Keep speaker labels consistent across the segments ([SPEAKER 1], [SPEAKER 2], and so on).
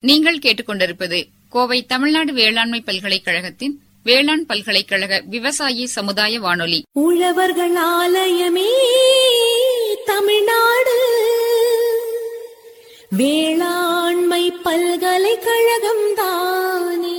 [SPEAKER 1] நீங்கள் கேட்டுக்கொண்டிருப்பது கோவை தமிழ்நாடு வேளாண்மை பல்கலைக்கழகத்தின் வேளாண் பல்கலைக்கழக விவசாயி சமுதாய வானொலி
[SPEAKER 2] உழவர்கள் ஆலயமே தமிழ்நாடு வேளாண்மை பல்கலைக்கழகம் தானே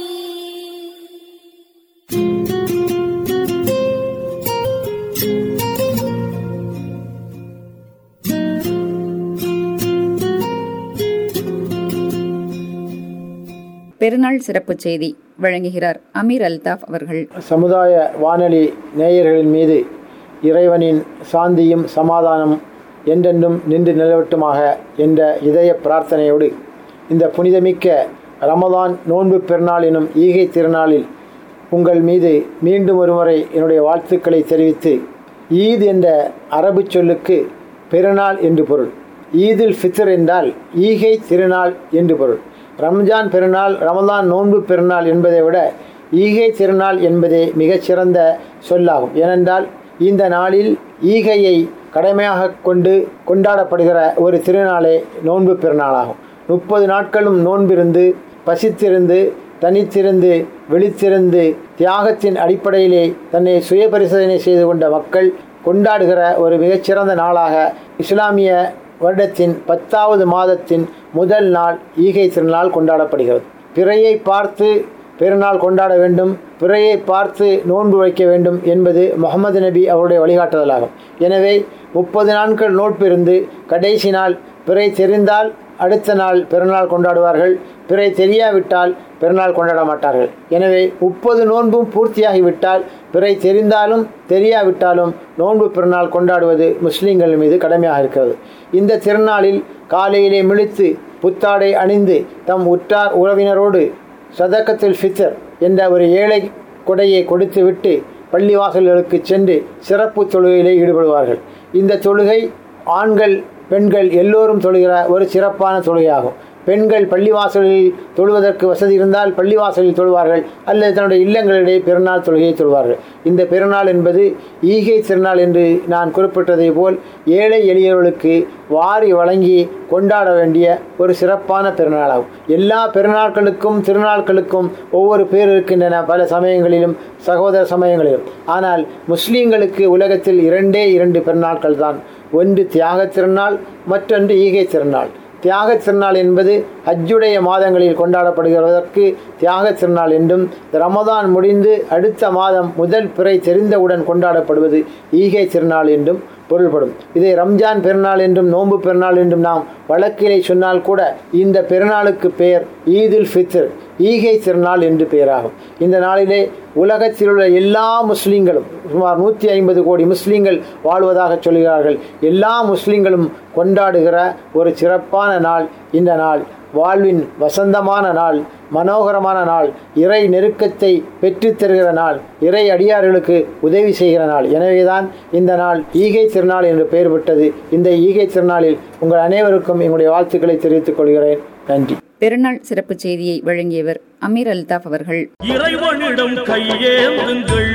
[SPEAKER 1] பெருநாள் சிறப்பு செய்தி வழங்குகிறார் அமீர் அல்தாப் அவர்கள்
[SPEAKER 3] சமுதாய வானொலி நேயர்களின் மீது இறைவனின் சாந்தியும் சமாதானம் என்றென்றும் நின்று நிலவட்டுமாக என்ற இதய பிரார்த்தனையோடு இந்த புனிதமிக்க ரமதான் நோன்பு பெருநாள் எனும் ஈகை திருநாளில் உங்கள் மீது மீண்டும் ஒருமுறை என்னுடைய வாழ்த்துக்களை தெரிவித்து ஈத் என்ற அரபு சொல்லுக்கு பெருநாள் என்று பொருள் ஈதுல் ஃபித்ர் என்றால் ஈகை திருநாள் என்று பொருள் ரம்ஜான் பெருநாள் ரமதான் நோன்பு பெருநாள் என்பதை விட ஈகை திருநாள் என்பதே மிகச்சிறந்த சொல்லாகும் ஏனென்றால் இந்த நாளில் ஈகையை கடமையாக கொண்டு கொண்டாடப்படுகிற ஒரு திருநாளே நோன்பு பெருநாளாகும் முப்பது நாட்களும் நோன்பிருந்து பசித்திருந்து தனித்திருந்து விழித்திருந்து தியாகத்தின் அடிப்படையிலே தன்னை சுய பரிசோதனை செய்து கொண்ட மக்கள் கொண்டாடுகிற ஒரு மிகச்சிறந்த நாளாக இஸ்லாமிய வருடத்தின் பத்தாவது மாதத்தின் முதல் நாள் ஈகை திருநாள் கொண்டாடப்படுகிறது பிறையை பார்த்து பெருநாள் கொண்டாட வேண்டும் பிறையை பார்த்து நோன்பு வைக்க வேண்டும் என்பது முகமது நபி அவருடைய வழிகாட்டுதலாகும் எனவே முப்பது நாட்கள் நோன்பு இருந்து கடைசி நாள் பிறை தெரிந்தால் அடுத்த நாள் பெருநாள் கொண்டாடுவார்கள் பிறை தெரியாவிட்டால் பெருநாள் கொண்டாட மாட்டார்கள் எனவே முப்பது நோன்பும் பூர்த்தியாகிவிட்டால் பிறை தெரிந்தாலும் தெரியாவிட்டாலும் நோன்பு பெருநாள் கொண்டாடுவது முஸ்லீம்கள் மீது கடமையாக இருக்கிறது இந்த திருநாளில் காலையிலே மிழித்து புத்தாடை அணிந்து தம் உற்றார் உறவினரோடு சதக்கத்தில் ஃபித்தர் என்ற ஒரு ஏழை கொடையை கொடுத்துவிட்டு பள்ளிவாசல்களுக்கு சென்று சிறப்பு தொழுகையிலே ஈடுபடுவார்கள் இந்த தொழுகை ஆண்கள் பெண்கள் எல்லோரும் தொழுகிற ஒரு சிறப்பான தொழுகையாகும் பெண்கள் பள்ளிவாசலில் தொழுவதற்கு வசதி இருந்தால் பள்ளிவாசலில் தொழுவார்கள் அல்லது தன்னுடைய இல்லங்களிடையே பெருநாள் தொழுகையை தொழுவார்கள் இந்த பெருநாள் என்பது ஈகை திருநாள் என்று நான் குறிப்பிட்டதை போல் ஏழை எளியவர்களுக்கு வாரி வழங்கி கொண்டாட வேண்டிய ஒரு சிறப்பான பெருநாளாகும் எல்லா பெருநாட்களுக்கும் திருநாட்களுக்கும் ஒவ்வொரு பேர் இருக்கின்றன பல சமயங்களிலும் சகோதர சமயங்களிலும் ஆனால் முஸ்லீம்களுக்கு உலகத்தில் இரண்டே இரண்டு பெருநாட்கள் தான் ஒன்று தியாக திருநாள் மற்றொன்று ஈகை திருநாள் தியாக திருநாள் என்பது ஹஜ்ஜுடைய மாதங்களில் கொண்டாடப்படுகிறதற்கு தியாக திருநாள் என்றும் ரமதான் முடிந்து அடுத்த மாதம் முதல் பிறை தெரிந்தவுடன் கொண்டாடப்படுவது ஈகை திருநாள் என்றும் பொருள்படும் இதை ரம்ஜான் பெருநாள் என்றும் நோன்பு பெருநாள் என்றும் நாம் வழக்கிலே சொன்னால் கூட இந்த பெருநாளுக்கு பெயர் ஈதுல் ஃபித்ர் ஈகை திருநாள் என்று பெயராகும் இந்த நாளிலே உலகத்தில் உள்ள எல்லா முஸ்லீம்களும் சுமார் நூற்றி ஐம்பது கோடி முஸ்லீம்கள் வாழ்வதாக சொல்கிறார்கள் எல்லா முஸ்லீம்களும் கொண்டாடுகிற ஒரு சிறப்பான நாள் இந்த நாள் வாழ்வின் வசந்தமான நாள் மனோகரமான நாள் இறை நெருக்கத்தை பெற்றுத் தருகிற நாள் இறை அடியார்களுக்கு உதவி செய்கிற நாள் எனவேதான் இந்த நாள் ஈகை திருநாள் என்று பெயர் பெற்றது இந்த ஈகை திருநாளில் உங்கள் அனைவருக்கும் எங்களுடைய வாழ்த்துக்களை தெரிவித்துக் கொள்கிறேன் நன்றி
[SPEAKER 1] பெருநாள் சிறப்பு செய்தியை வழங்கியவர் அமீர் அல்தாப் அவர்கள்
[SPEAKER 4] இறைவனிடம் கையேந்துங்கள்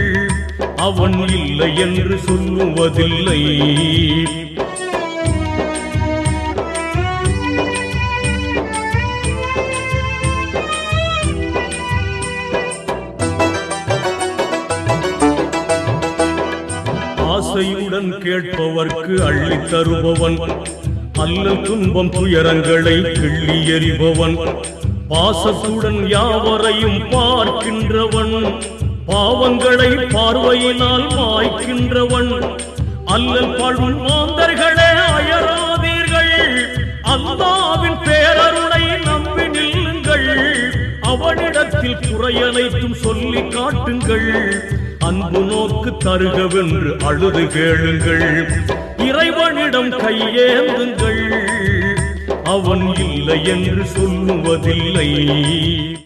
[SPEAKER 4] அவன் இல்லை என்று சொல்லுவதில்லை ஆசையுடன் கேட்பவர்க்கு அள்ளித் தருபவன் அல்லல் துன்பம் துயரங்களை கிள்ளி எறிபவன் பாசத்துடன் யாவரையும் பார்க்கின்றவன் பாவங்களை பார்வையினால் மாய்க்கின்றவன் அல்லல் பாழும் மாந்தர்களே அயராதீர்கள் அல்லாவின் பேரருளை நம்பி நில்லுங்கள் அவனிடத்தில் குறையனைத்தும் சொல்லி காட்டுங்கள் அன்பு நோக்கு தருகவென்று அழுது கேளுங்கள் இறைவனிடம் கையேந்துங்கள் அவன் இல்லை என்று சொல்லுவதில்லை